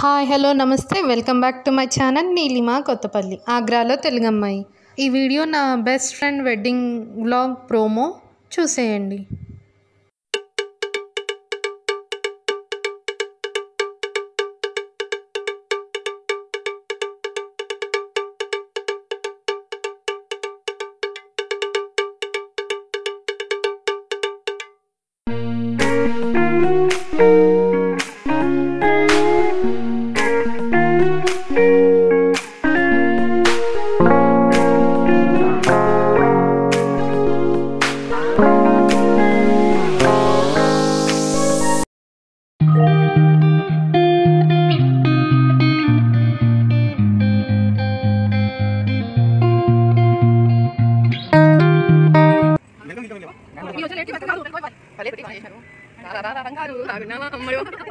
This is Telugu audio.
హాయ్ హలో నమస్తే welcome back to my channel Neelima Kothapalli ఆగ్రాలో తెలుగు అమ్మాయి ఈ వీడియో నా best friend wedding vlog promo చూసేయండి ఈ రోజు లేట్ పక్క కాదు పల్లె పెట్టి చేశారు రా రా రా రంగారు రాగున్నా అమ్మడు